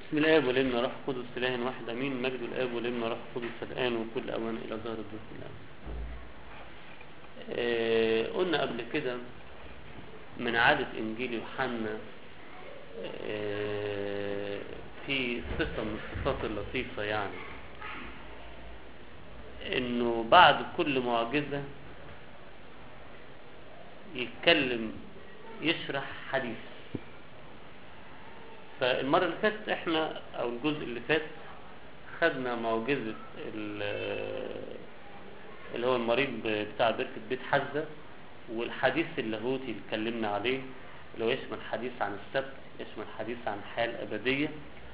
بسم الآب والابن والروح القدس إله واحد أمين مجد الآب والابن والروح القدس الآن وكل أوان إلى ظهر الدور الآن آه قلنا قبل كده من عادة إنجيل يوحنا آه في صفة من الصفات اللطيفة يعني إنه بعد كل معجزة يتكلم يشرح حديث فالمرة اللي فاتت احنا او الجزء اللي فات خدنا معجزة اللي هو المريض بتاع بركة بيت حزة والحديث اللاهوتي اللي اتكلمنا عليه اللي هو يشمل حديث عن السبت يشمل حديث عن الحياة الأبدية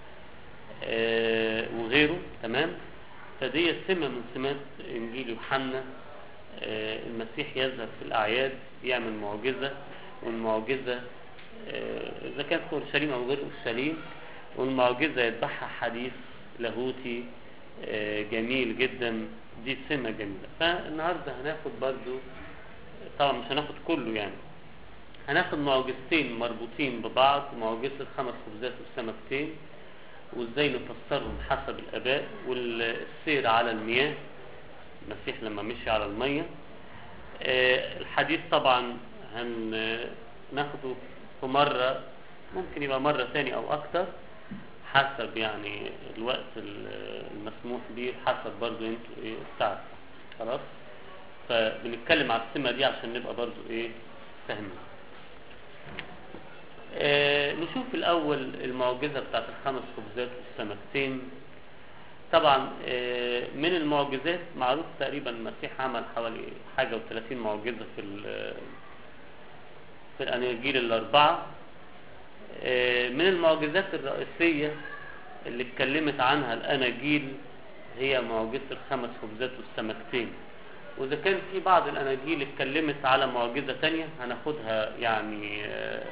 اه وغيره تمام فدي سمة من سمات إنجيل يوحنا اه المسيح يظهر في الأعياد يعمل معجزة والمعجزة إذا كانت في أورشليم أو غير أورشليم والمعجزة يتبعها حديث لاهوتي جميل جدا دي سمة جميلة فالنهاردة هناخد برضو طبعا مش هناخد كله يعني هناخد معجزتين مربوطين ببعض معجزة خمس خبزات والسمكتين وازاي نفسرهم حسب الآباء والسير على المياه المسيح لما مشي على المية الحديث طبعا هناخده في مرة ممكن يبقى مرة تاني أو أكتر حسب يعني الوقت المسموح به حسب برضو انتوا ايه الساعة خلاص فبنتكلم على السمة دي عشان نبقى برضو ايه فاهمين آه نشوف الأول المعجزة بتاعت الخمس خبزات والسمكتين طبعا آه من المعجزات معروف تقريبا المسيح عمل حوالي حاجة وثلاثين معجزة في في الأناجيل الأربعة من المعجزات الرئيسية اللي اتكلمت عنها الأناجيل هي معجزة الخمس خبزات والسمكتين وإذا كان في بعض الأناجيل اتكلمت على معجزة تانية هناخدها يعني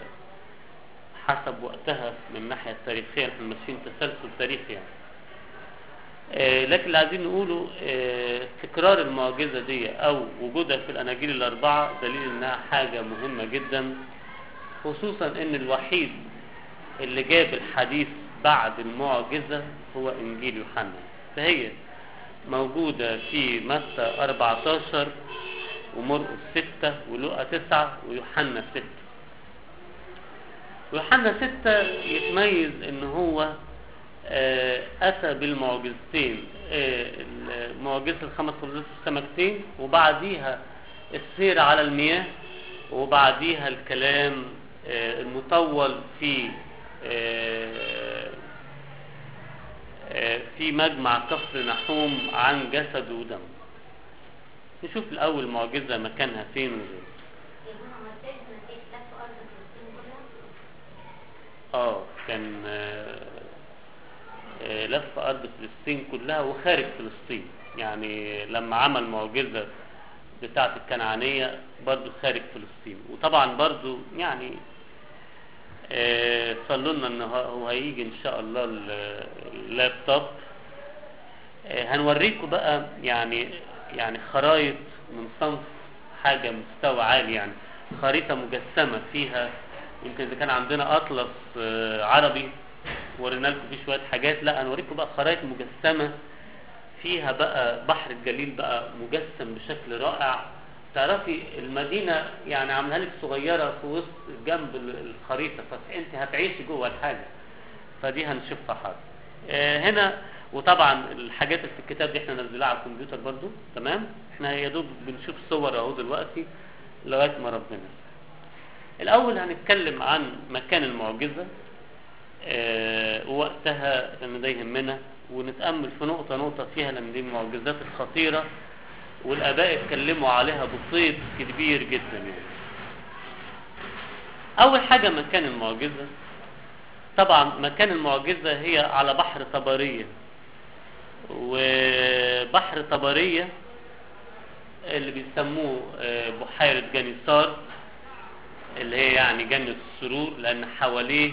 حسب وقتها من الناحية التاريخية احنا ماشيين تسلسل تاريخي يعني لكن اللي عايزين نقوله تكرار المعجزة دي أو وجودها في الأناجيل الأربعة دليل إنها حاجة مهمة جدا خصوصا إن الوحيد اللي جاب الحديث بعد المعجزة هو إنجيل يوحنا فهي موجودة في متى 14 ومرقس 6 ولوقا 9 ويوحنا 6 ويوحنا 6 يتميز إن هو أتى بالمعجزتين معجزة الخمس خبزات والسمكتين وبعديها السير على المياه وبعديها الكلام المطول في في مجمع كفر نحوم عن جسد ودم نشوف الأول معجزة مكانها فين وغيره اه كان لف أرض فلسطين كلها وخارج فلسطين يعني لما عمل معجزة بتاعة الكنعانية برضو خارج فلسطين وطبعا برضو يعني صلوا لنا ان هو هيجي ان شاء الله اللابتوب هنوريكم بقى يعني يعني خرايط من صنف حاجة مستوى عالي يعني خريطة مجسمة فيها يمكن اذا كان عندنا اطلس عربي ورينا لكم فيه شويه حاجات لا انا اوريكم بقى خرائط مجسمه فيها بقى بحر الجليل بقى مجسم بشكل رائع تعرفي المدينه يعني عاملها لك صغيره في وسط جنب الخريطه فانت هتعيشي جوه الحاجه فدي هنشوفها حاضر آه هنا وطبعا الحاجات اللي في الكتاب دي احنا نزلها على الكمبيوتر برضو تمام احنا يا دوب بنشوف صور اهو دلوقتي لغايه ما ربنا الاول هنتكلم عن مكان المعجزه أه وقتها لان ده يهمنا ونتأمل في نقطة نقطة فيها لان دي المعجزات الخطيرة والآباء اتكلموا عليها بصيد كبير جدا يعني. أول حاجة مكان المعجزة طبعا مكان المعجزة هي على بحر طبرية وبحر طبرية اللي بيسموه بحيرة جانيسار اللي هي يعني جنة السرور لأن حواليه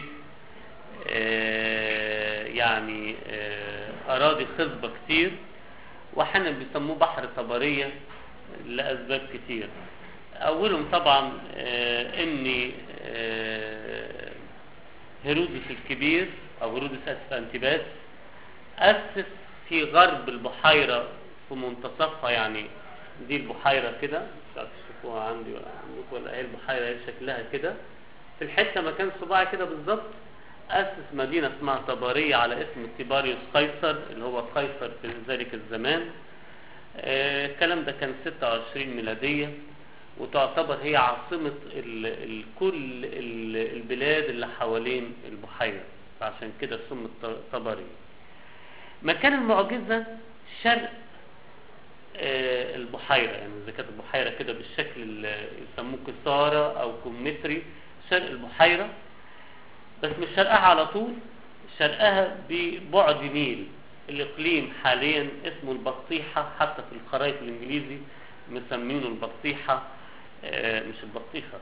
آه يعني آه أراضي خصبة كتير وأحيانا بيسموه بحر طبرية لأسباب كتير أولهم طبعا آه إن هيرودس الكبير أو هيرودس أسف أنتباس أسس في غرب البحيرة في منتصفها يعني دي البحيرة كده مش عارف تشوفوها عندي ولا عندكم ولا هي البحيرة هي شكلها كده في الحتة مكان صباعي كده بالظبط أسس مدينة اسمها طبرية على اسم تيباريوس قيصر اللي هو قيصر في ذلك الزمان آه، الكلام ده كان 26 ميلادية وتعتبر هي عاصمة ال ال كل ال البلاد اللي حوالين البحيرة فعشان كده سمت ط- طبرية مكان المعجزة شرق آه، البحيرة يعني إذا كانت البحيرة كده بالشكل اللي يسموه كسارة أو كومتري شرق البحيرة بس مش شرقها على طول شرقها ببعد ميل الإقليم حاليا اسمه البطيحة حتى في الخرائط الإنجليزي مسمينه البطيحة آه، مش البطيخة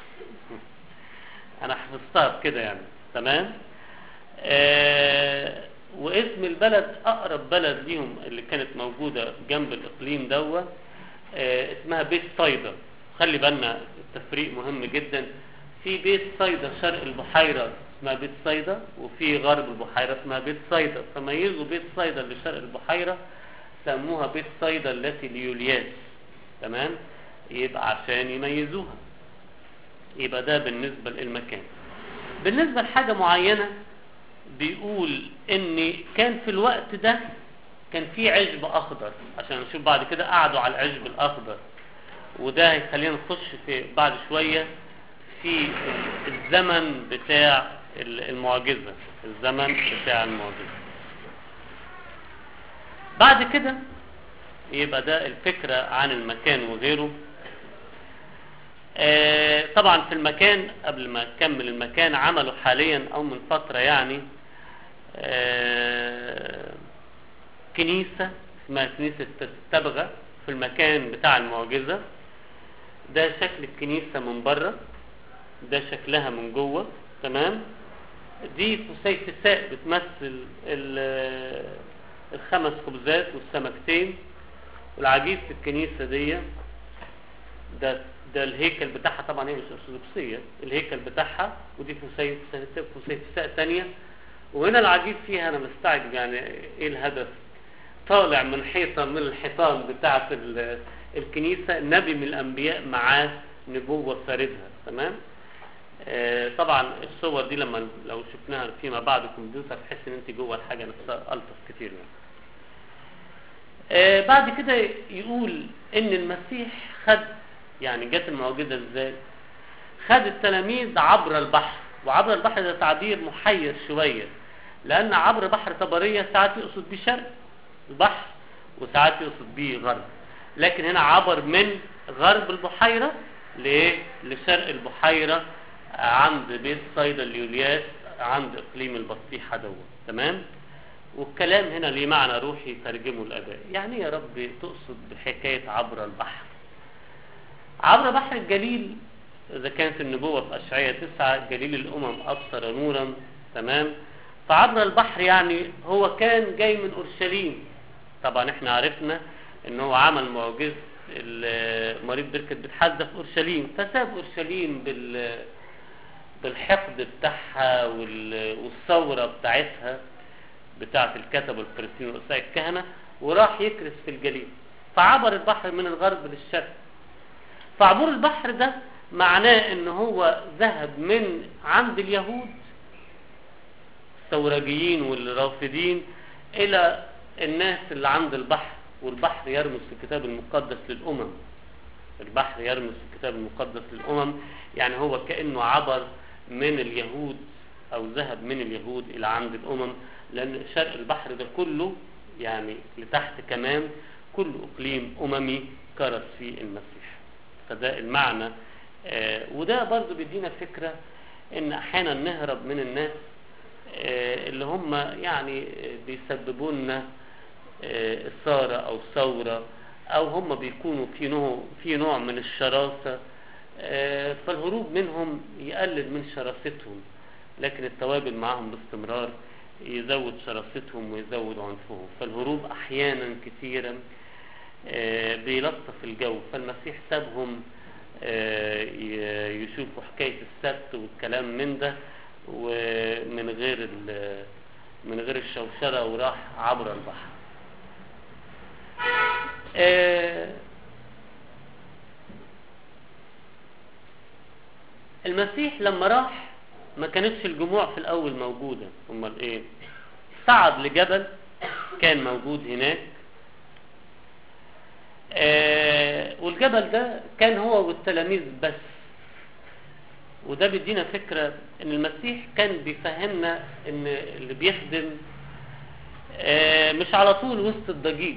أنا حفظتها كده يعني تمام آه، واسم البلد أقرب بلد ليهم اللي كانت موجودة جنب الإقليم دوت آه، اسمها بيت صيدا خلي بالنا التفريق مهم جدا في بيت صيدا شرق البحيرة اسمها بيت صيدا وفي غرب البحيرة اسمها بيت صيدا فميزوا بيت صيدا اللي شرق البحيرة سموها بيت صيدا التي ليولياس تمام يبقى عشان يميزوها يبقى ده بالنسبة للمكان بالنسبة لحاجة معينة بيقول ان كان في الوقت ده كان في عشب اخضر عشان نشوف بعد كده قعدوا على العشب الاخضر وده هيخلينا نخش في بعد شوية في الزمن بتاع المعجزة الزمن بتاع المعجزة بعد كده يبقى ده الفكرة عن المكان وغيره آه، طبعا في المكان قبل ما اكمل المكان عملوا حاليا او من فترة يعني آه، كنيسة اسمها كنيسة تبغى في المكان بتاع المعجزة ده شكل الكنيسة من بره ده شكلها من جوه تمام دي فسيفساء بتمثل ال- الخمس خبزات والسمكتين والعجيب في الكنيسة دي ده ده الهيكل بتاعها طبعا هي مش ارثوذكسيه الهيكل بتاعها ودي فسيفساء فسيفساء ثانيه وهنا العجيب فيها انا مستعجب يعني ايه الهدف طالع من حيطه من الحيطان بتاعه ال- الكنيسه نبي من الانبياء معاه نبوه فاردها تمام آه طبعا الصور دي لما لو شفناها فيما بعد الكمبيوتر تحس ان انت جوه الحاجه نفسها الطف كتير يعني. آه بعد كده يقول ان المسيح خد يعني جت المعجزه ازاي خد التلاميذ عبر البحر وعبر البحر ده تعبير محير شويه لان عبر بحر طبريه ساعات يقصد بيه شرق البحر وساعات يقصد بيه غرب لكن هنا عبر من غرب البحيره لايه لشرق البحيره عند بيت صيدا اليولياس عند اقليم البطيحه دوت تمام والكلام هنا ليه معنى روحي ترجمه الاباء يعني إيه يا رب تقصد بحكايه عبر البحر عبر بحر الجليل إذا كانت النبوة في أشعية تسعة جليل الأمم أبصر نورا تمام فعبر البحر يعني هو كان جاي من أورشليم طبعا احنا عرفنا ان هو عمل معجزة ال- مريض بركة بتحدى في أورشليم فساب أورشليم بال بالحقد بتاعها وال- والثورة بتاعتها بتاعة الكتب والفريسيين ورؤساء الكهنة وراح يكرس في الجليل فعبر البحر من الغرب للشرق فعبور البحر ده معناه ان هو ذهب من عند اليهود الثورجيين والرافضين الى الناس اللي عند البحر والبحر يرمز في الكتاب المقدس للامم البحر يرمز في الكتاب المقدس للامم يعني هو كانه عبر من اليهود او ذهب من اليهود الى عند الامم لان شرق البحر ده كله يعني لتحت كمان كل اقليم اممي كرس فيه المسيح فده المعنى آه وده برضو بيدينا فكرة ان احيانا نهرب من الناس آه اللي هم يعني آه، بيسببوا لنا آه، إثارة أو ثورة أو هم بيكونوا في نوع في نوع من الشراسة آه، فالهروب منهم يقلل من شراستهم لكن التواجد معهم باستمرار يزود شراستهم ويزود عنفهم فالهروب أحيانا كثيرا آه، بيلطف الجو فالمسيح سابهم آه، ي- يشوفوا حكاية السبت والكلام من ده ومن غير ال- من غير الشوشرة وراح عبر البحر آه، المسيح لما راح ما كانتش الجموع في الأول موجودة أمال إيه صعد لجبل كان موجود هناك آه، والجبل ده كان هو والتلاميذ بس وده بيدينا فكرة ان المسيح كان بيفهمنا ان اللي بيخدم آه، مش على طول وسط الضجيج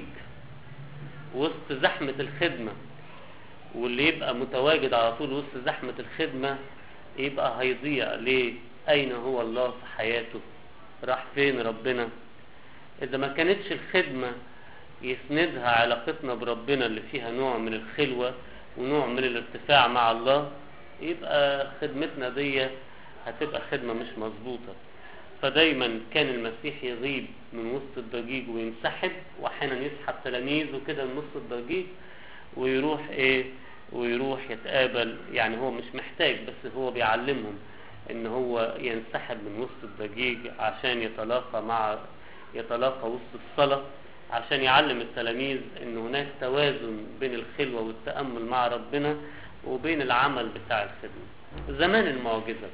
وسط زحمة الخدمة واللي يبقى متواجد على طول وسط زحمة الخدمة يبقى هيضيع ليه أين هو الله في حياته راح فين ربنا إذا ما كانتش الخدمة يسندها علاقتنا بربنا اللي فيها نوع من الخلوة ونوع من الارتفاع مع الله يبقى خدمتنا دي هتبقى خدمة مش مظبوطة فدايما كان المسيح يغيب من وسط الضجيج وينسحب واحيانا يسحب تلاميذه كده من وسط الضجيج ويروح ايه ويروح يتقابل يعني هو مش محتاج بس هو بيعلمهم ان هو ينسحب من وسط الضجيج عشان يتلاقى مع يتلاقى وسط الصلاة عشان يعلم التلاميذ ان هناك توازن بين الخلوة والتأمل مع ربنا وبين العمل بتاع الخدمة زمان المعجزة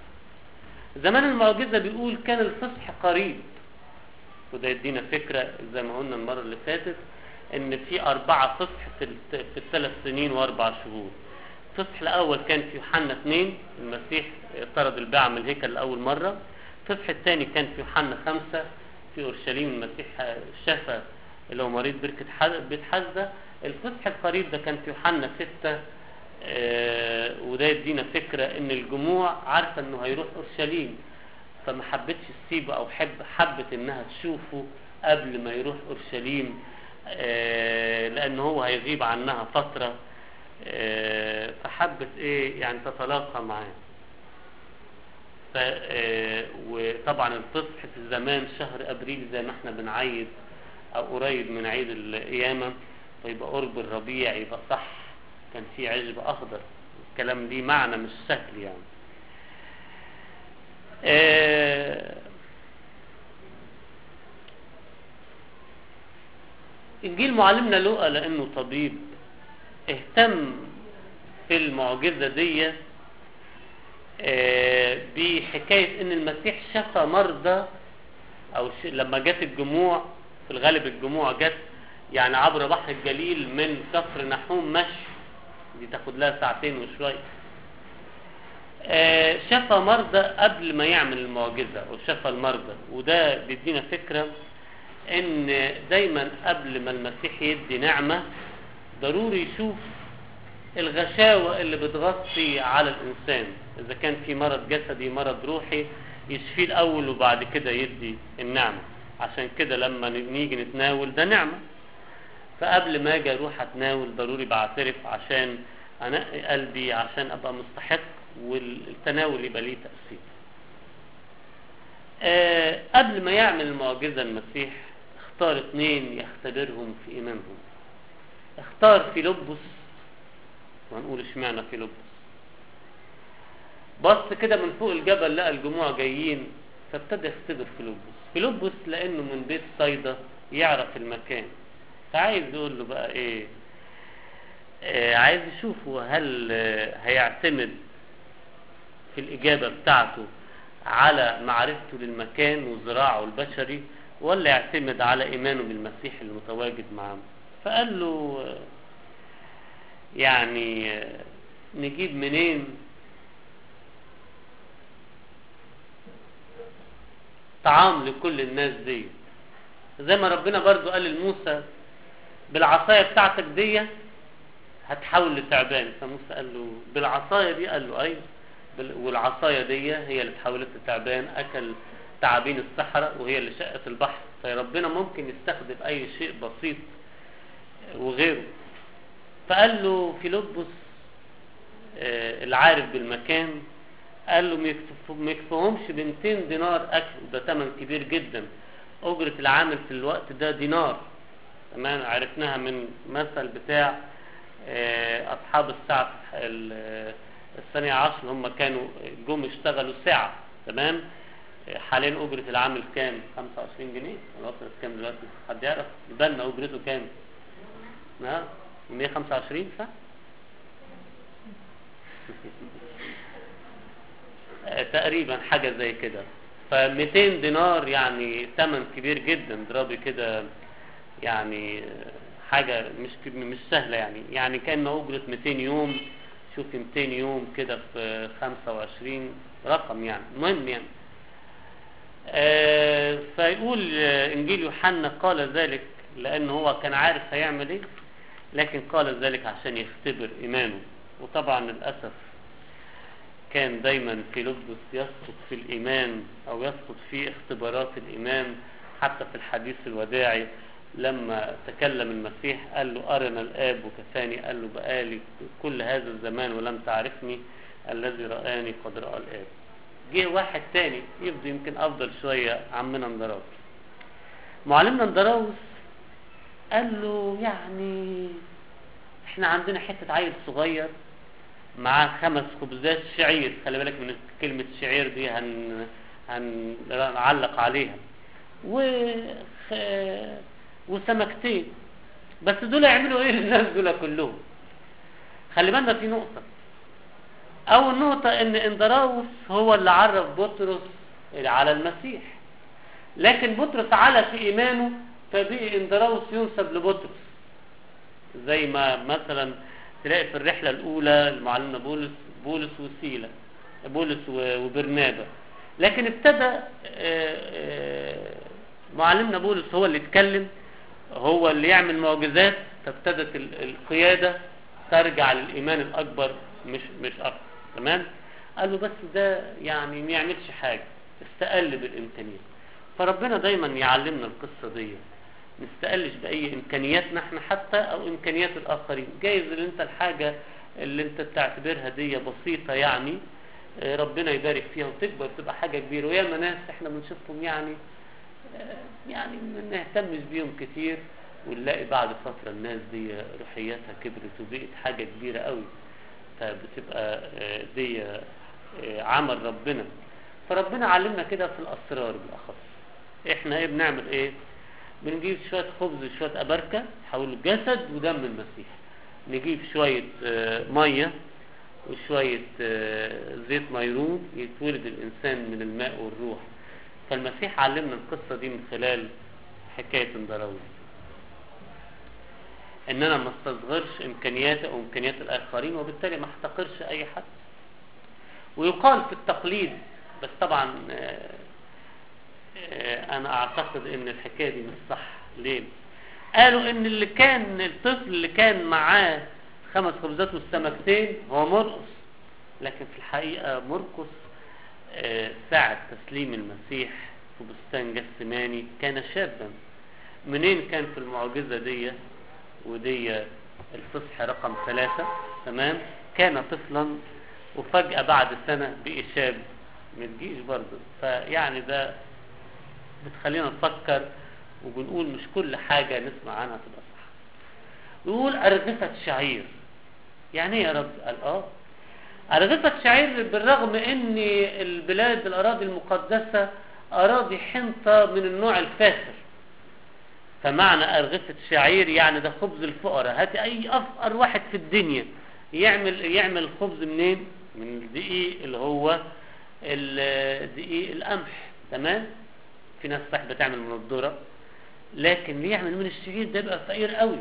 زمان المعجزة بيقول كان الفصح قريب وده يدينا فكرة زي ما قلنا المرة اللي فاتت ان في أربعة فصح في, الت- في الثلاث سنين وأربع شهور الفصح الأول كان في يوحنا اثنين المسيح طرد الباعة من الهيكل لأول مرة الفصح الثاني كان في يوحنا خمسة في أورشليم المسيح شفى اللي هو مريض بركة ح- بيت حزة الفصح القريب ده كان في يوحنا ستة آه، وده يدينا فكرة ان الجموع عارفة انه هيروح اورشليم فما حبتش تسيبه او حب حبت انها تشوفه قبل ما يروح اورشليم آه، لان هو هيغيب عنها فترة آه، فحبت ايه يعني تتلاقى معاه ف- آه، وطبعا الفصح في زمان شهر ابريل زي ما احنا بنعيد او قريب من عيد القيامة فيبقى قرب الربيع يبقى صح كان في عشب اخضر الكلام ليه معنى مش سهل يعني آه، انجيل معلمنا لوقا لانه طبيب اهتم في المعجزه دي آه، بحكايه ان المسيح شفى مرضى او ش... لما جت الجموع في الغالب الجموع جت يعني عبر بحر الجليل من كفر نحوم مشي دي تاخد لها ساعتين وشويه آه، شفى مرضى قبل ما يعمل المعجزه وشفى المرضى وده بيدينا فكره ان دايما قبل ما المسيح يدي نعمه ضروري يشوف الغشاوة اللي بتغطي على الإنسان إذا كان في مرض جسدي مرض روحي يشفيه الأول وبعد كده يدي النعمة عشان كده لما نيجي نتناول ده نعمة فقبل ما أجي أروح أتناول ضروري بعترف عشان أنقي قلبي عشان أبقى مستحق والتناول يبقى ليه تأثير آه قبل ما يعمل المعجزة المسيح اختار اتنين يختبرهم في إيمانهم اختار فيلبس وهنقول اشمعنى فيلبس بص كده من فوق الجبل لقى الجموع جايين فابتدى يختبر فيلبس فيلبس لانه من بيت صيدا يعرف المكان فعايز يقول له بقى ايه آه عايز يشوفه هل آه هيعتمد في الإجابة بتاعته على معرفته للمكان وزراعه البشري ولا يعتمد على إيمانه بالمسيح المتواجد معاه فقال له آه يعني آه نجيب منين طعام لكل الناس دي زي ما ربنا برضو قال لموسى بالعصاية بتاعتك دي هتحول لتعبان فموسى قال له بالعصاية دي قال له ايوه والعصاية دي هي اللي اتحولت لتعبان اكل تعابين الصحراء وهي اللي شقت البحر فربنا ممكن يستخدم اي شيء بسيط وغيره فقال له فيلبس العارف بالمكان قال له ما يكفهمش ب 200 دينار اكل ده ثمن كبير جدا اجرة العامل في الوقت ده دينار تمام عرفناها من مثل بتاع اصحاب الساعة الثانية عشر هم كانوا جم اشتغلوا ساعة تمام آه، حاليا اجره العامل كام 25 جنيه ولا وصلت كام دلوقتي حد يعرف بالنا اجرته كام نعم 125 صح آه، تقريبا حاجه زي كده ف 200 دينار يعني ثمن كبير جدا ضربي كده يعني آه، حاجه مش كب- مش سهله يعني يعني كان اجره 200 يوم شوفي 200 يوم كده في 25 رقم يعني المهم يعني آه، فيقول آه، انجيل يوحنا قال ذلك لان هو كان عارف هيعمل ايه لكن قال ذلك عشان يختبر ايمانه وطبعا للاسف كان دايما فيلبس يسقط في الايمان او يسقط في اختبارات الايمان حتى في الحديث الوداعي لما تكلم المسيح قال له ارنا الاب وكفاني قال له بقالي كل هذا الزمان ولم تعرفني الذي رآني قد رأى الاب جه واحد تاني يبدو يمكن افضل شويه عمنا اندراوس معلمنا اندراوس قال له يعني احنا عندنا حته عيل صغير معاه خمس خبزات شعير خلي بالك من كلمه شعير دي هن هنعلق عليها و خ... وسمكتين بس دول يعملوا ايه للناس دول كلهم خلي بالنا في نقطه أول نقطة إن إندراوس هو اللي عرف بطرس على المسيح لكن بطرس على في إيمانه فبقي إندراوس ينسب لبطرس زي ما مثلا تلاقي في الرحلة الأولى المعلمنا بولس بولس وسيلة بولس و- وبرنابا لكن ابتدى آه، آه، معلمنا بولس هو اللي يتكلم هو اللي يعمل معجزات فابتدت ال- القيادة ترجع للإيمان الأكبر مش مش أكتر تمام قال له بس ده يعني ما يعملش حاجة استقل بالإمكانيات فربنا دايما يعلمنا القصة دي نستقلش بأي إمكانياتنا احنا حتى أو إمكانيات الآخرين جايز اللي أنت الحاجة اللي أنت بتعتبرها دي بسيطة يعني آه، ربنا يبارك فيها وتكبر تبقى حاجة كبيرة وياما ناس احنا بنشوفهم يعني آه، يعني ما نهتمش بيهم كتير ونلاقي بعد فترة الناس دي روحياتها كبرت وبقت حاجة كبيرة قوي فبتبقى آه، دي آه، عمل ربنا فربنا علمنا كده في الأسرار بالأخص احنا ايه بنعمل ايه بنجيب شوية خبز وشوية أبركة حولوا جسد ودم المسيح نجيب شوية آه، مية وشوية آه، زيت ميرون يتولد الإنسان من الماء والروح فالمسيح علمنا القصة دي من خلال حكاية اندراوس ان انا ما استصغرش امكانياتي او امكانيات الاخرين وبالتالي ما احتقرش اي حد ويقال في التقليد بس طبعا آه، آه، انا اعتقد ان الحكايه دي مش صح ليه قالوا ان اللي كان الطفل اللي كان معاه خمس خبزات والسمكتين هو مرقس لكن في الحقيقه مرقس آه، ساعة تسليم المسيح في بستان جثماني كان شابا منين كان في المعجزة دي ودي الفصح رقم ثلاثة تمام كان طفلا وفجأة بعد سنة بقي شاب ما تجيش برضه فيعني ده بتخلينا نفكر وبنقول مش كل حاجة نسمع عنها تبقى صح يقول أرغفة شعير يعني ايه يا رب قال اه أرغفة شعير بالرغم ان البلاد الأراضي المقدسة أراضي حنطة من النوع الفاخر فمعنى أرغفة شعير يعني ده خبز الفقراء هاتي أي أفقر واحد في الدنيا يعمل يعمل خبز منين؟ من الدقيق اللي هو ال- دقيق القمح تمام؟ في ناس صح بتعمل من الذرة لكن اللي يعمل من الشعير ده يبقى فقير قوي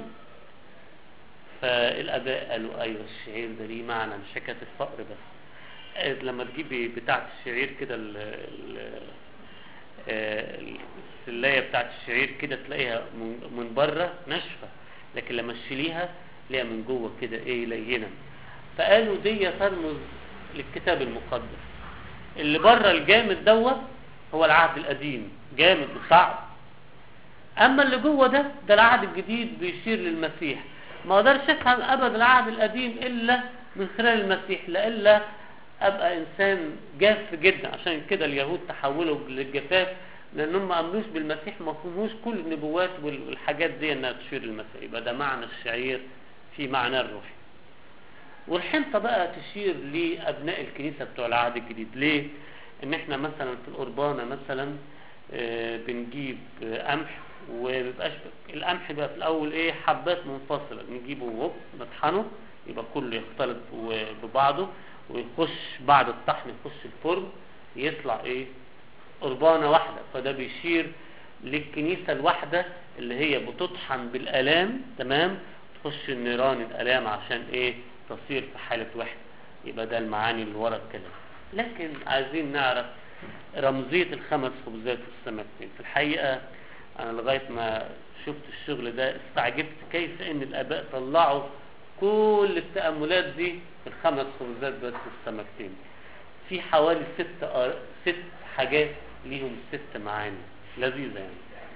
فالآباء قالوا أيوه الشعير ده ليه معنى مش حكاية الفقر بس آه، لما تجيبي بتاعة الشعير كده ال- ال- آه، السلاية بتاعة الشعير كده تلاقيها من من بره ناشفة لكن لما تشيليها تلاقيها من جوه كده ايه لينة فقالوا دي ترمز للكتاب المقدس اللي بره الجامد دوت هو العهد القديم جامد وصعب اما اللي جوه ده ده العهد الجديد بيشير للمسيح ما اقدرش افهم ابدا العهد القديم الا من خلال المسيح لإلا ابقى انسان جاف جدا عشان كده اليهود تحولوا للجفاف لانهم ما امنوش بالمسيح ما فهموش كل النبوات وال- والحاجات دي انها تشير للمسيح يبقى ده معنى الشعير في معناه الروحي والحنطه بقى تشير لابناء الكنيسه بتوع العهد الجديد ليه ان احنا مثلا في القربانة مثلا آه، بنجيب آه، قمح ومبيبقاش القمح بقى في الاول ايه حبات منفصلة نجيبه وهوب نطحنه يبقى كله يختلط و- ببعضه ويخش بعد الطحن يخش الفرن يطلع ايه قربانة واحدة فده بيشير للكنيسة الواحدة اللي هي بتطحن بالآلام تمام تخش النيران الآلام عشان ايه تصير في حالة وحدة يبقى ده المعاني اللي ورا الكلام لكن عايزين نعرف رمزية الخمس خبزات والسمكتين في الحقيقة أنا لغاية ما شفت الشغل ده استعجبت كيف إن الآباء طلعوا كل التأملات دي في الخمس خبزات بس والسمكتين في حوالي ست آر... ست حاجات ليهم ست معاني لذيذة يعني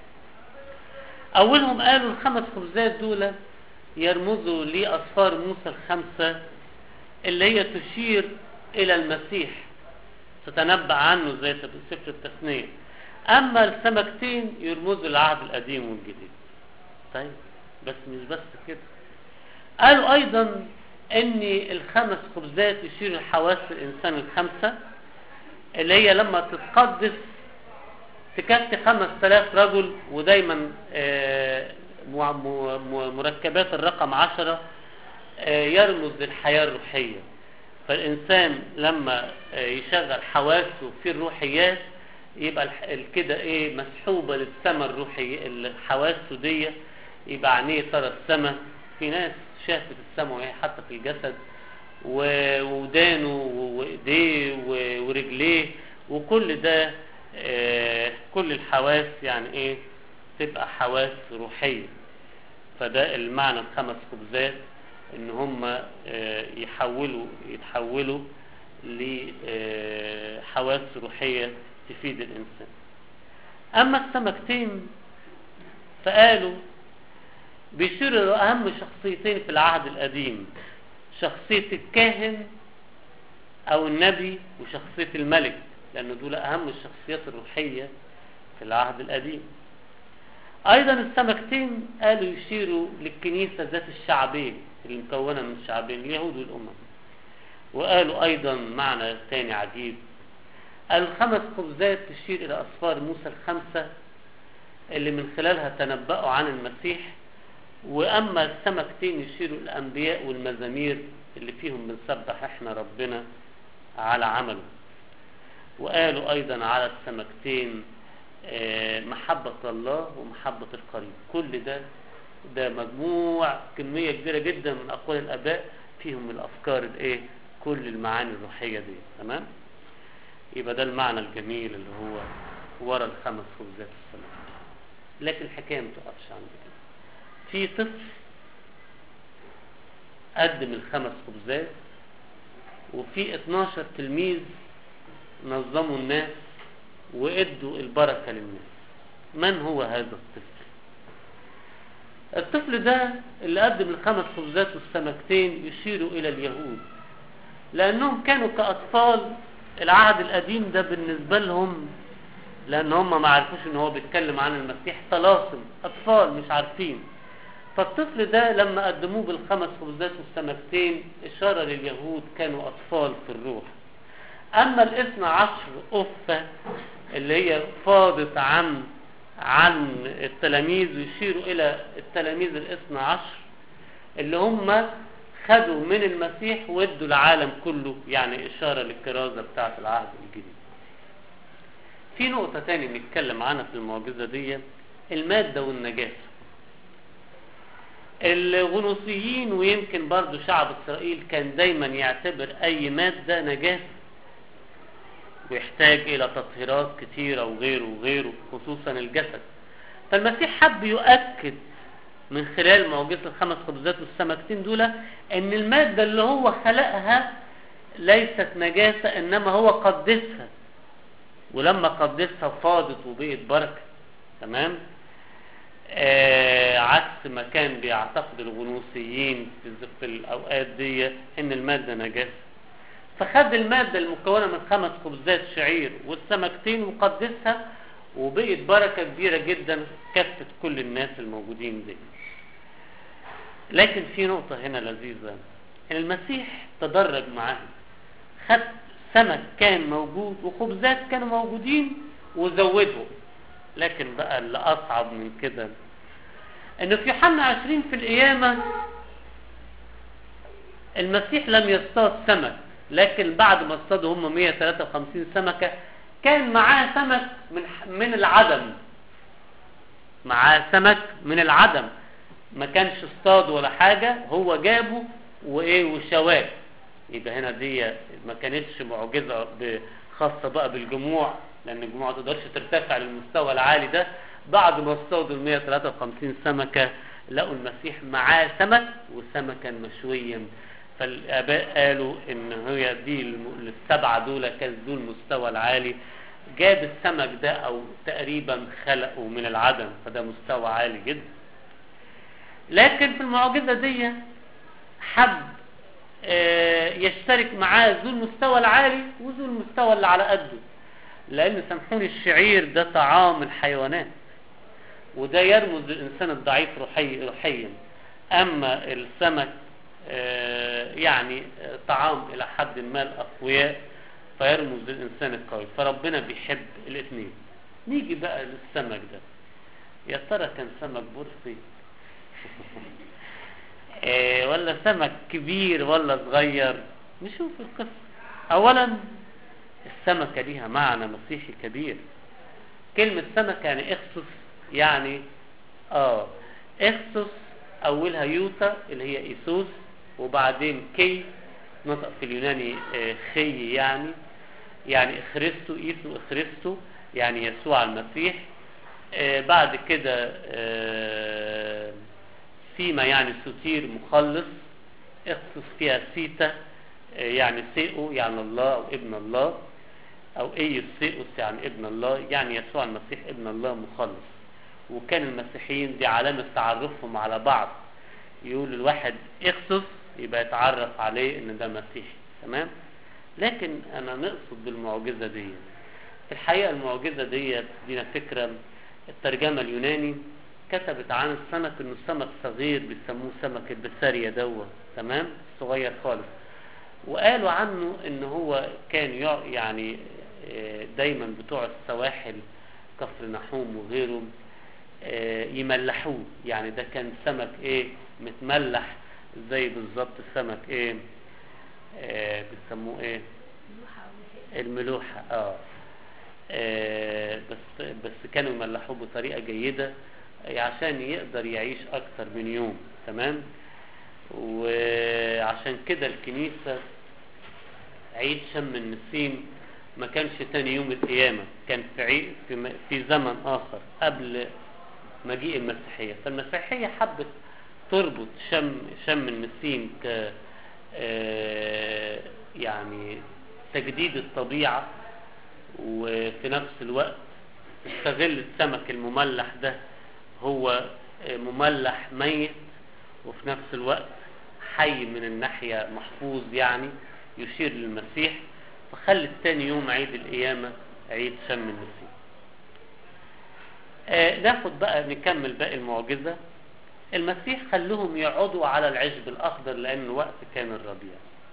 أولهم قالوا الخمس خبزات دول يرمزوا لأصفار موسى الخمسة اللي هي تشير إلى المسيح تتنبأ عنه زي في سفر التثنية أما السمكتين يرمزوا للعهد القديم والجديد طيب بس مش بس كده قالوا أيضا أن الخمس خبزات يشير لحواس الإنسان الخمسة اللي هي لما تتقدس تكفي خمس تلاف رجل ودايما آه، مع- م- م- مركبات الرقم عشرة آه، يرمز للحياة الروحية فالإنسان لما آه، يشغل حواسه في الروحيات يبقى الح- ال- كده ايه مسحوبة للسماء الروحية الحواسه دي يبقى عينيه ترى السماء في ناس شافت السماء وهي حتى في الجسد و- ودانه وايديه و- ورجليه وكل ده آه، كل الحواس يعني ايه تبقى حواس روحية فده المعنى الخمس خبزات ان هم آه، يحولوا يتحولوا لحواس روحية تفيد الانسان اما السمكتين فقالوا بيشيروا لأهم شخصيتين في العهد القديم شخصية الكاهن أو النبي وشخصية الملك لأن دول أهم الشخصيات الروحية في العهد القديم أيضا السمكتين قالوا يشيروا للكنيسة ذات الشعبين اللي مكونة من شعبين اليهود والأمم وقالوا أيضا معنى ثاني عجيب الخمس خبزات تشير إلى أصفار موسى الخمسة اللي من خلالها تنبأوا عن المسيح وأما السمكتين يشيروا الأنبياء والمزامير اللي فيهم بنسبح احنا ربنا على عمله وقالوا أيضا على السمكتين آه، محبة الله ومحبة القريب كل ده ده مجموع كمية كبيرة جدا من أقوال الآباء فيهم الأفكار الإيه كل المعاني الروحية دي تمام يبقى ده المعنى الجميل اللي هو ورا الخمس خبزات السماء لكن الحكاية ما تقفش عند كده في طفل قدم الخمس خبزات وفي 12 تلميذ نظموا الناس وادوا البركة للناس من هو هذا الطفل الطفل ده اللي قدم الخمس خبزات والسمكتين يشيروا إلى اليهود لأنهم كانوا كأطفال العهد القديم ده بالنسبة لهم لأن هم ما عرفوش إن هو بيتكلم عن المسيح طلاسم أطفال مش عارفين فالطفل ده لما قدموه بالخمس خبزات والسمكتين إشارة لليهود كانوا أطفال في الروح أما الاثنى عشر أفة اللي هي فاضت عن عن التلاميذ يشيروا إلى التلاميذ الاثنى عشر اللي هم خدوا من المسيح وادوا العالم كله يعني إشارة للكرازة بتاعة العهد الجديد في نقطة تاني نتكلم عنها في المعجزة دي المادة والنجاسة الغنوصيين ويمكن برضو شعب إسرائيل كان دايما يعتبر أي مادة نجاسة ويحتاج إلى تطهيرات كتيرة وغيره وغيره خصوصا الجسد فالمسيح حب يؤكد من خلال معجزة الخمس خبزات والسمكتين دول ان المادة اللي هو خلقها ليست نجاسة انما هو قدسها ولما قدسها فاضت وبقت بركة تمام آه عكس ما كان بيعتقد الغنوصيين في في الاوقات دي ان المادة نجاسة فخد المادة المكونة من خمس خبزات شعير والسمكتين وقدسها وبقت بركة كبيرة جدا كفت كل الناس الموجودين دي لكن في نقطة هنا لذيذة المسيح تدرج معاهم خد سمك كان موجود وخبزات كانوا موجودين وزودهم لكن بقى اللي اصعب من كده انه في يوحنا 20 في القيامه المسيح لم يصطاد سمك لكن بعد ما اصطادوا هم 153 سمكه كان معاه سمك من من العدم معاه سمك من العدم ما كانش اصطاد ولا حاجه هو جابه وايه وشواه يبقى هنا دي ما كانتش معجزه ب- خاصه بقى بالجموع لان الجموع ما تقدرش ترتفع للمستوى العالي ده بعد ما اصطادوا ال 153 سمكه لقوا المسيح معاه سمك وسمكا مشويا فالاباء قالوا ان هي دي الم- السبعه دول كان ذو المستوى العالي جاب السمك ده او تقريبا خلقه من العدم فده مستوى عالي جدا لكن في المعجزه دي حب آه، يشترك معاه ذو المستوى العالي وذو المستوى اللي على قده لان سامحوني الشعير ده طعام الحيوانات وده يرمز للانسان الضعيف روحي روحيا اما السمك آه، يعني آه، طعام الى حد ما الاقوياء فيرمز للانسان القوي فربنا بيحب الاثنين نيجي بقى للسمك ده يا ترى كان سمك بورصي آه، ولا سمك كبير ولا صغير نشوف القصة اولا السمكة ليها معنى مسيحي كبير كلمة سمكة يعني اخصص يعني اه اخصص اولها يوتا اللي هي ايسوس وبعدين كي نطق في اليوناني آه، خي يعني يعني اخرستو ايسو اخرستو يعني يسوع المسيح آه، بعد كده آه، سيما يعني ستير مخلص اخصص فيها سيتا آه، يعني سيئو يعني الله او ابن الله او ايوس سيئوس يعني ابن الله يعني يسوع المسيح ابن الله مخلص وكان المسيحيين دي علامة تعرفهم على بعض يقول الواحد اخصص يبقى يتعرف عليه ان ده مسيحي تمام لكن انا نقصد بالمعجزة دي في الحقيقة المعجزة دي دينا فكرة الترجمة اليوناني كتبت عن السمك انه سمك صغير بيسموه سمك البسارية دوت تمام صغير خالص وقالوا عنه ان هو كان يع- يعني آه، دايما بتوع السواحل كفر نحوم وغيره آه، يملحوه يعني ده كان سمك ايه متملح زي بالظبط السمك ايه آه، بيسموه ايه الملوحة اه آه، بس بس كانوا يملحوه بطريقة جيدة آه، عشان يقدر يعيش أكثر من يوم تمام وعشان كده الكنيسة عيد شم النسيم ما كانش تاني يوم القيامة كان في عيد في, م- في زمن آخر قبل مجيء المسيحية فالمسيحية حبت تربط شم شم النسيم ك آه، يعني تجديد الطبيعة وفي نفس الوقت تستغل السمك المملح ده هو آه، مملح ميت وفي نفس الوقت حي من الناحية محفوظ يعني يشير للمسيح فخلت تاني يوم عيد القيامة عيد شم النسيم آه ناخد بقى نكمل باقي المعجزة المسيح خلهم يقعدوا على العشب الأخضر لأن وقت كان الربيع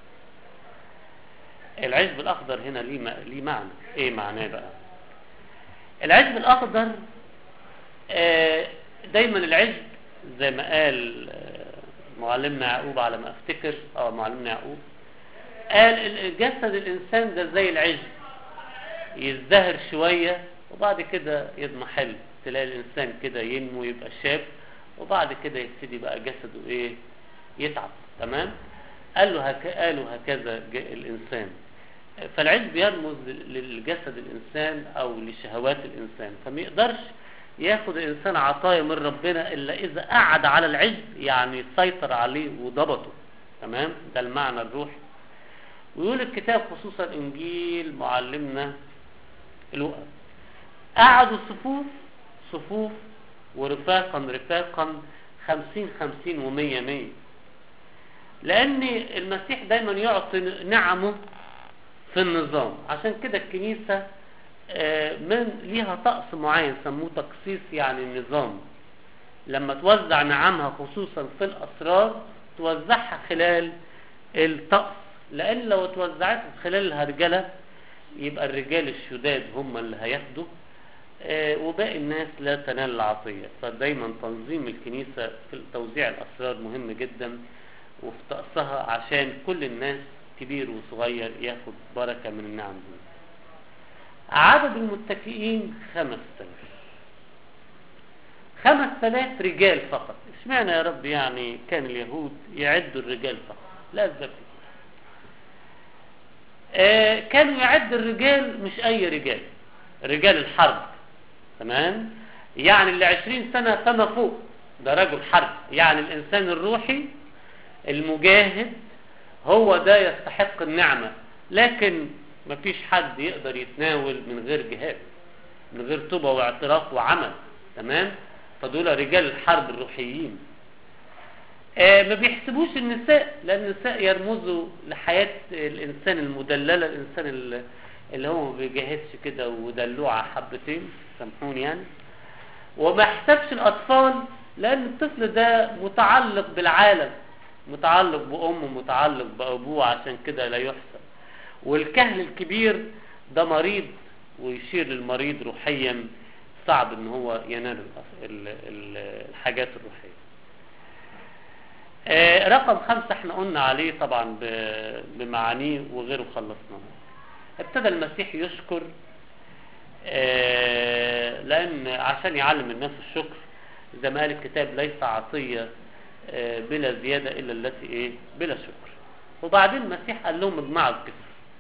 العشب الأخضر هنا ليه م- ليه معنى إيه معناه بقى العشب الأخضر آه، دايما العشب زي ما قال آه، معلمنا يعقوب على ما افتكر اه معلمنا يعقوب قال ال- جسد الانسان ده زي العشب يزدهر شوية وبعد كده يضمحل تلاقي الانسان كده ينمو يبقى شاب وبعد كده يبتدي بقى جسده ايه يتعب تمام قال له هك... قالوا هكذا ج... الانسان فالعشب يرمز لل- للجسد الانسان او لشهوات الانسان فما يقدرش ياخد الانسان عطايا من ربنا الا اذا قعد على العشب يعني سيطر عليه وضبطه تمام ده المعنى الروحي ويقول الكتاب خصوصا انجيل معلمنا لوقا قعدوا صفوف صفوف ورفاقا رفاقا خمسين خمسين ومية مية لأن المسيح دايما يعطي نعمه في النظام عشان كده الكنيسة آه، من ليها طقس معين سموه تقسيس يعني النظام لما توزع نعمها خصوصا في الأسرار توزعها خلال الطقس لان لو اتوزعت خلال الهرجله يبقى الرجال الشداد هم اللي هياخدوا آه، وباقي الناس لا تنال العطيه فدايما تنظيم الكنيسه في توزيع الاسرار مهم جدا وفي طقسها عشان كل الناس كبير وصغير ياخد بركه من النعم دي عدد المتكئين خمس تلاف خمس تلاف رجال فقط اشمعنى يا رب يعني كان اليهود يعدوا الرجال فقط لا أسباب كتير آه كانوا يعد الرجال مش أي رجال رجال الحرب تمام يعني اللي عشرين سنة فما فوق ده رجل حرب يعني الإنسان الروحي المجاهد هو ده يستحق النعمة لكن مفيش حد يقدر يتناول من غير جهاد من غير توبة واعتراف وعمل تمام فدول رجال الحرب الروحيين آه ما بيحسبوش النساء لان النساء يرمزوا لحياة الانسان المدللة الانسان اللي, اللي هو ما بيجاهدش كده ودلوعة حبتين سامحوني يعني وما يحسبش الاطفال لان الطفل ده متعلق بالعالم متعلق بامه متعلق بابوه عشان كده لا يحسب والكهل الكبير ده مريض ويشير للمريض روحيا صعب ان هو ينال الحاجات الروحيه آه رقم خمسة احنا قلنا عليه طبعا بمعانيه وغيره خلصناه ابتدى المسيح يشكر آه لان عشان يعلم الناس الشكر زي ما قال الكتاب ليس عطية آه بلا زيادة الا التي ايه بلا شكر وبعدين المسيح قال لهم اجمعوا الكسر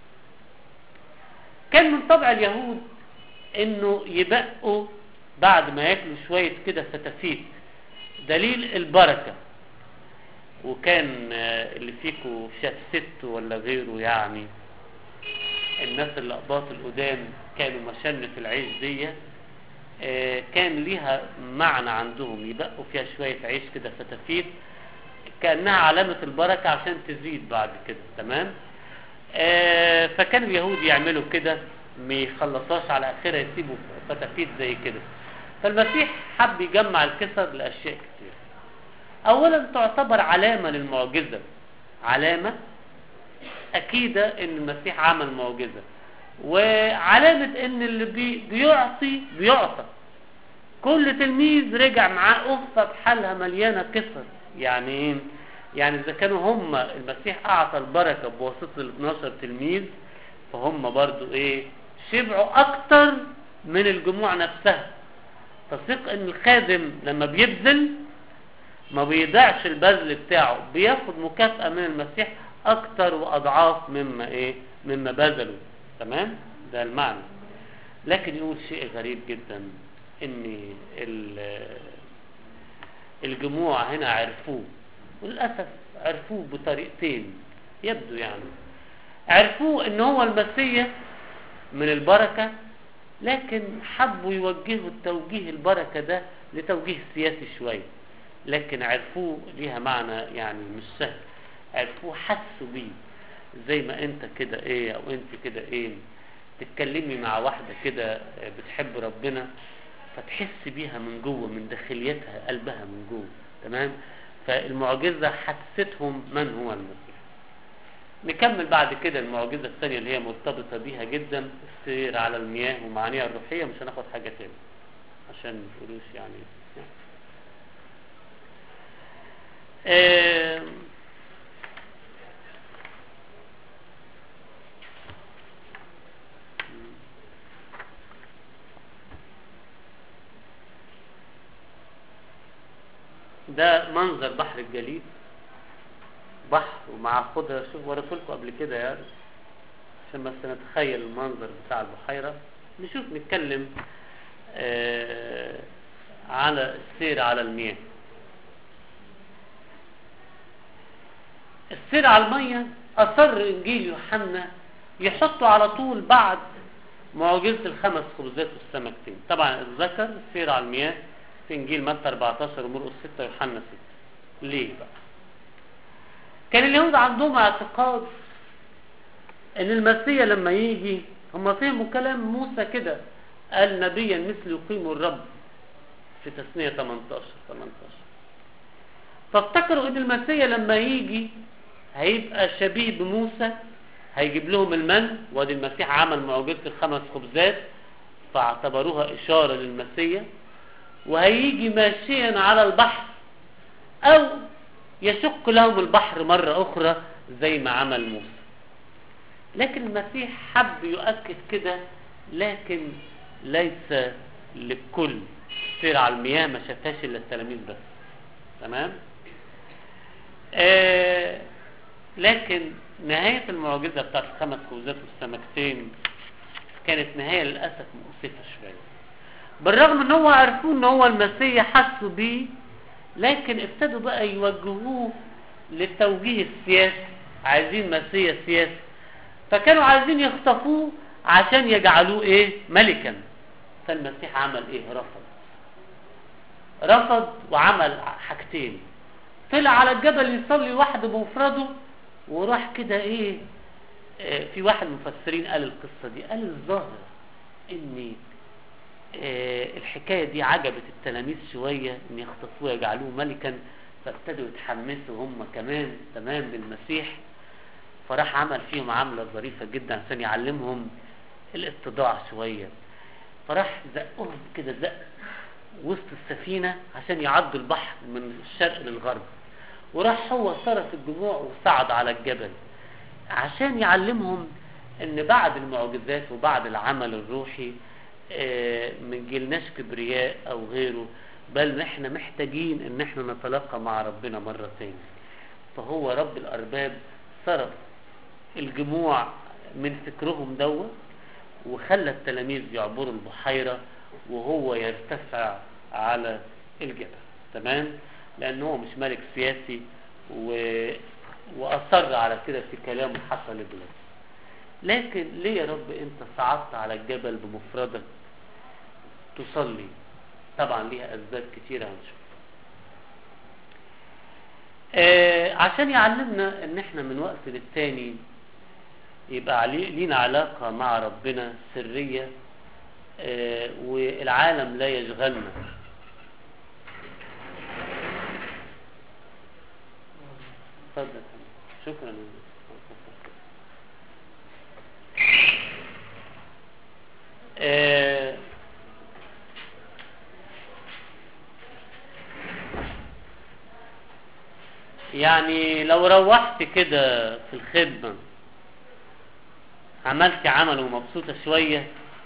كان من طبع اليهود انه يبقوا بعد ما ياكلوا شوية كده فتافيت دليل البركة وكان اللي فيكو شاف ست ولا غيره يعني الناس اللي قباط القدام كانوا مشن في العيش دي كان ليها معنى عندهم يبقوا فيها شوية عيش كده فتافيت كأنها علامة البركة عشان تزيد بعد كده تمام فكان اليهود يعملوا كده ما يخلصاش على اخرها يسيبوا فتافيت زي كده فالمسيح حب يجمع الكسر لاشياء كتير اولا تعتبر علامه للمعجزه علامه اكيده ان المسيح عمل معجزه وعلامه ان اللي بي بيعطي بيعطى كل تلميذ رجع معاه قفه بحالها مليانه كسر يعني ايه يعني اذا كانوا هم المسيح اعطى البركه بواسطه ال 12 تلميذ فهم برضو ايه شبعوا اكتر من الجموع نفسها تثق ان الخادم لما بيبذل ما بيضيعش البذل بتاعه بياخد مكافأة من المسيح اكتر واضعاف مما ايه مما بذله تمام ده المعنى لكن يقول شيء غريب جدا ان الجموع هنا عرفوه وللأسف عرفوه بطريقتين يبدو يعني عرفوه ان هو المسيح من البركة لكن حبوا يوجهوا التوجيه البركة ده لتوجيه سياسي شوية لكن عرفوه ليها معنى يعني مش سهل عرفوه حسوا بيه زي ما انت كده ايه او انت كده ايه تتكلمي مع واحدة كده بتحب ربنا فتحس بيها من جوه من داخليتها قلبها من جوه تمام فالمعجزة حستهم من هو المسيح نكمل بعد كده المعجزة الثانية اللي هي مرتبطة بيها جدا السير على المياه ومعانيها الروحية مش هناخد حاجة تاني عشان ما تقولوش يعني آه ده منظر بحر الجليد بحر ومع خضرة شوف وريتهولكم قبل كده يعني عشان بس نتخيل المنظر بتاع البحيرة نشوف نتكلم آه على السير على المياه السير على المية أصر إنجيل يوحنا يحطه على طول بعد معجزة الخمس خبزات والسمكتين طبعا الذكر السير على المياه في إنجيل متى 14 ومرقس 6 ويوحنا 6 ليه بقى؟ كان اليهود عندهم اعتقاد ان المسيح لما يجي هم فهموا كلام موسى كده قال نبيا مثل يقيم الرب في تثنية 18 18 فافتكروا ان المسيح لما يجي هيبقى شبيه بموسى هيجيب لهم المن وادي المسيح عمل معجزة الخمس خبزات فاعتبروها إشارة للمسيح وهيجي ماشيا على البحر أو يشق لهم البحر مرة أخرى زي ما عمل موسى لكن المسيح حب يؤكد كده لكن ليس للكل سير على المياه ما شافهاش الا التلاميذ بس تمام آه لكن نهاية المعجزة بتاعت الخمس خبزات والسمكتين كانت نهاية للأسف مؤسفة شوية بالرغم ان هو عرفوه ان هو المسيح حسوا بيه لكن ابتدوا بقى يوجهوه للتوجيه السياسي عايزين مسيح سياسي فكانوا عايزين يخطفوه عشان يجعلوه ايه ملكا فالمسيح عمل ايه رفض رفض وعمل حاجتين طلع على الجبل يصلي وحده بمفرده وراح كده ايه آه في واحد من المفسرين قال القصة دي قال الظاهر ان آه الحكاية دي عجبت التلاميذ شوية ان يخطفوه يجعلوه ملكا فابتدوا يتحمسوا هم كمان تمام بالمسيح فراح عمل فيهم عملة ظريفة جدا عشان يعلمهم الاتضاع شوية فراح زقهم كده زق وسط السفينة عشان يعدوا البحر من الشرق للغرب وراح هو صرف الجموع وصعد على الجبل عشان يعلمهم ان بعد المعجزات وبعد العمل الروحي اه منجيلناش كبرياء او غيره بل احنا محتاجين ان احنا نتلاقى مع ربنا مرة تاني فهو رب الارباب صرف الجموع من فكرهم دوت وخلى التلاميذ يعبروا البحيرة وهو يرتفع على الجبل تمام لأنه هو مش ملك سياسي و... وأصر على كده في كلامه حصل لبلاد لكن ليه يا رب أنت صعدت على الجبل بمفردك تصلي طبعا ليها أسباب كتيرة هنشوف آه عشان يعلمنا ان احنا من وقت للتاني يبقى لينا علاقة مع ربنا سرية آه والعالم لا يشغلنا اتفضل شكرا آه يعني لو روحت كده في الخدمة عملت عمل ومبسوطة شوية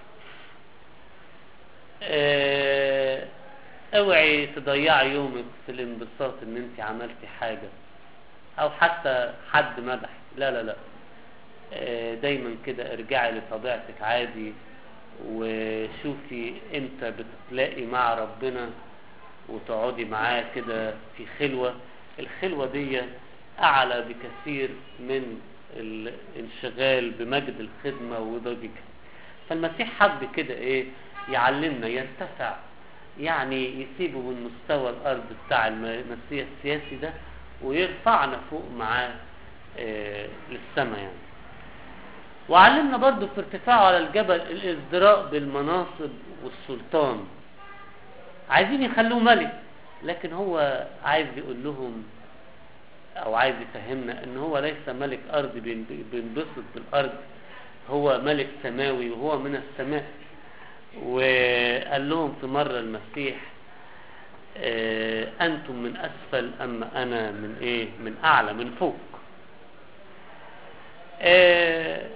اه اوعي تضيعي يومك في الانبساط ان انت عملتي حاجة او حتى حد مدح لا لا لا اه دايما كده ارجعي لطبيعتك عادي وشوفي امتى بتتلاقي مع ربنا وتقعدي معاه كده في خلوة الخلوة دي اعلى بكثير من الانشغال بمجد الخدمة وضجها فالمسيح حب كده ايه يعلمنا يرتفع يعني يسيبه من مستوى الارض بتاع المسيح السياسي ده ويرفعنا فوق معاه إيه للسماء يعني وعلمنا برضو في ارتفاعه على الجبل الازدراء بالمناصب والسلطان عايزين يخلوه ملك لكن هو عايز يقول لهم او عايز يفهمنا ان هو ليس ملك ارض بينبسط بالارض هو ملك سماوي وهو من السماء وقال لهم في مرة المسيح اه انتم من اسفل اما انا من ايه من اعلى من فوق اه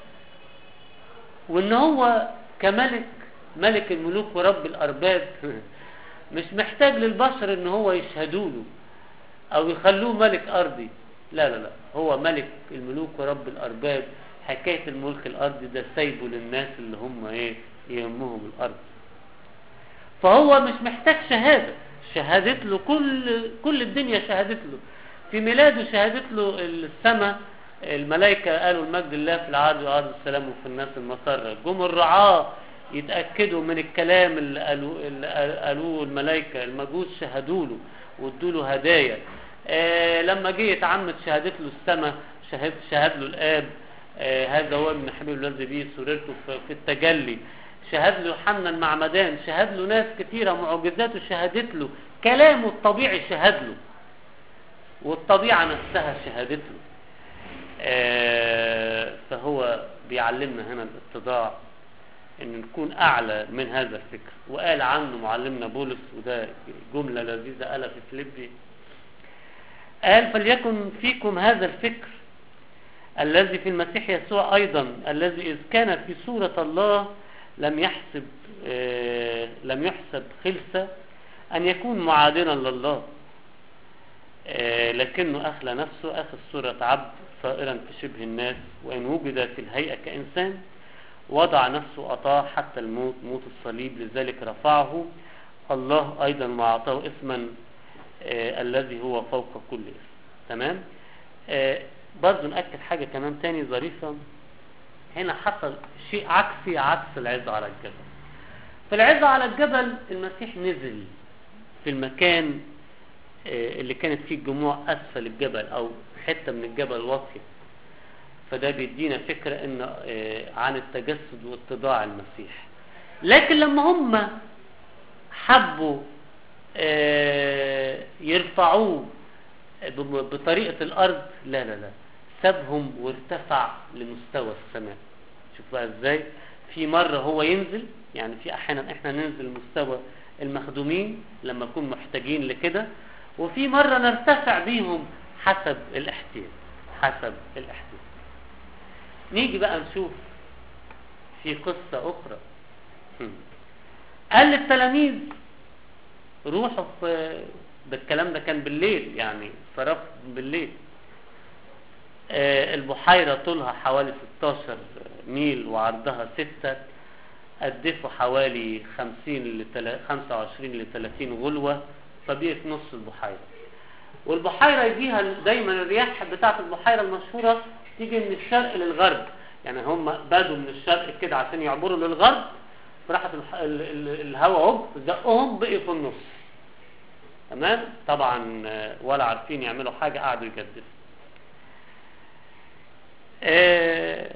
وان هو كملك ملك الملوك ورب الارباب مش محتاج للبشر ان هو يشهدوا له او يخلوه ملك ارضي لا لا لا هو ملك الملوك ورب الارباب حكاية الملك الارضي ده سايبه للناس اللي هم ايه يهمهم الارض فهو مش محتاج شهادة شهدت له كل كل الدنيا شهدت له في ميلاده شهدت له السماء الملائكة قالوا المجد الله في العرض وعرض السلام وفي الناس المسرة جم الرعاة يتأكدوا من الكلام اللي قالوه, اللي قالوه الملائكة المجوس شهدوا له وادوا له هدايا آه لما جه يتعمد شهدت له السماء شهد شهد له الاب آه هذا هو ابن حبيب الذي به سررته في التجلي شهد له يوحنا المعمدان شهد له ناس كثيرة معجزاته شهدت له كلامه الطبيعي شهد له والطبيعة نفسها شهدت له آه، فهو بيعلمنا هنا الاتضاع ان نكون اعلى من هذا الفكر وقال عنه معلمنا بولس وده جملة لذيذة قالها في فيليبي قال فليكن فيكم هذا الفكر الذي في المسيح يسوع ايضا الذي اذ كان في صورة الله لم يحسب آه، لم يحسب خلسة ان يكون معادلا لله آه، لكنه أخلى نفسه أخذ صورة عبد صائرا في شبه الناس وإن وجد في الهيئة كإنسان وضع نفسه أطاع حتى الموت موت الصليب لذلك رفعه الله أيضا وأعطاه اسما آه الذي هو فوق كل اسم تمام آه برضو نأكد حاجة كمان تاني ظريفة هنا حصل شيء عكسي عكس العظة على الجبل في العظة على الجبل المسيح نزل في المكان آه، اللي كانت فيه الجموع أسفل الجبل أو حتة من الجبل واطية فده بيدينا فكرة إن آه، عن التجسد واتضاع المسيح لكن لما هم حبوا آه، يرفعوه بم- بطريقة الأرض لا لا لا سابهم وارتفع لمستوى السماء شوف بقى ازاي في مرة هو ينزل يعني في أحيانا احنا ننزل لمستوى المخدومين لما نكون محتاجين لكده وفي مرة نرتفع بيهم حسب الاحتياج حسب الاحتياج نيجي بقى نشوف في قصة أخرى هم. قال للتلاميذ روحوا في ده الكلام ده كان بالليل يعني صرف بالليل آه، البحيرة طولها حوالي 16 ميل وعرضها 6 قدفوا حوالي 50 ل 25 ل 30 غلوة فبقي في نص البحيرة والبحيرة يجيها دايما الرياح بتاعت البحيرة المشهورة تيجي من الشرق للغرب يعني هم بدوا من الشرق كده عشان يعبروا للغرب فراحت الح- ال- ال- الهواء هوب زقهم بقي في النص تمام طبعا آه، ولا عارفين يعملوا حاجة قعدوا يجدفوا آه،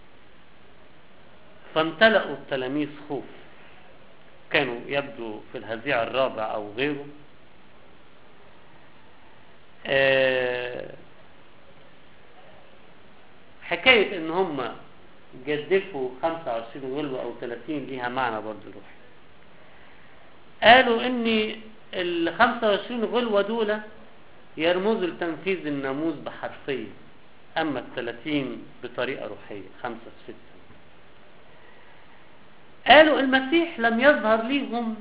فامتلأوا التلاميذ خوف كانوا يبدو في الهزيع الرابع أو غيره آه، حكاية ان هم جدفوا 25 غلوة او 30 ليها معنى برضه روحي قالوا ان ال 25 غلوة دول يرمزوا لتنفيذ الناموس بحرفية اما ال 30 بطريقة روحية خمسة في ستة قالوا المسيح لم يظهر ليهم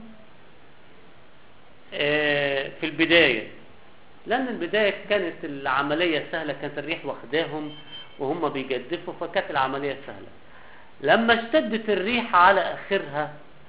آه، في البداية لأن البداية كانت العملية سهلة كانت الريح واخداهم وهم بيجدفوا فكانت العملية سهلة لما اشتدت الريح على آخرها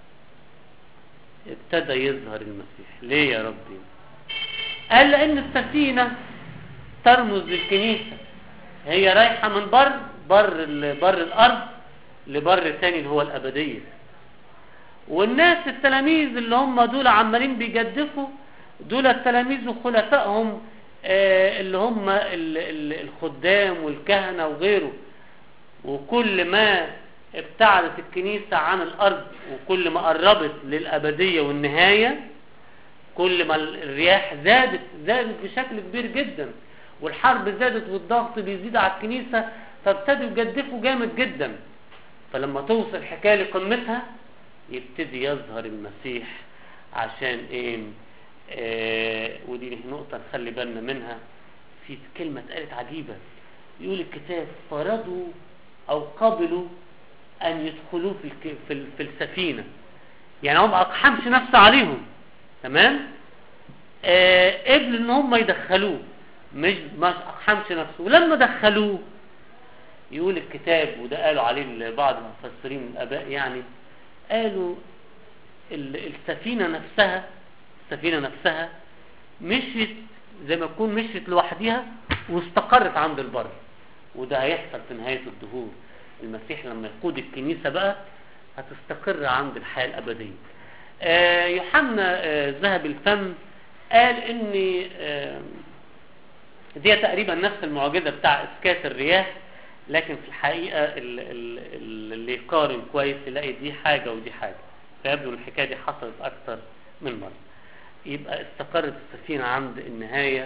ابتدى يظهر المسيح ليه يا ربي قال لأن السفينة ترمز للكنيسة هي رايحة من بر بر ال- بر الأرض لبر تاني اللي هو الأبدية والناس التلاميذ اللي هم دول عمالين بيجدفوا دول التلاميذ وخلفائهم آه، اللي هم ال- ال- الخدام والكهنة وغيره وكل ما ابتعدت الكنيسة عن الأرض وكل ما قربت للأبدية والنهاية كل ما الرياح زادت زادت بشكل كبير جدا والحرب زادت والضغط بيزيد على الكنيسة فابتدوا يجدفوا جامد جدا فلما توصل الحكاية لقمتها يبتدي يظهر المسيح عشان ايه آه ودي نقطة نخلي بالنا منها في كلمة اتقالت عجيبة يقول الكتاب فرضوا أو قبلوا أن يدخلوا في الك- في ال- في السفينة يعني هم ما أقحمش نفسه عليهم تمام آه قبل ان هم يدخلوه مش ما اقحمش نفسه ولما دخلوه يقول الكتاب وده قالوا عليه بعض المفسرين الاباء يعني قالوا ال- السفينه نفسها السفينه نفسها مشيت زي ما تكون مشيت لوحدها واستقرت عند البر وده هيحصل في نهايه الدهور المسيح لما يقود الكنيسه بقى هتستقر عند الحياه الابديه آه، يوحنا آه، ذهب الفم قال ان آه، دي تقريبا نفس المعجزه بتاع اسكات الرياح لكن في الحقيقه ال- ال- ال- اللي يقارن كويس يلاقي دي حاجه ودي حاجه فيبدو ان الحكايه دي حصلت اكتر من مره يبقى استقرت السفينه عند النهايه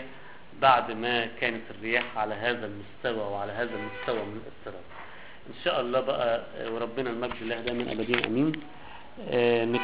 بعد ما كانت الرياح على هذا المستوى وعلى هذا المستوى من الاضطراب ان شاء الله بقى آه، وربنا المجد له دائما ابدين امين آه،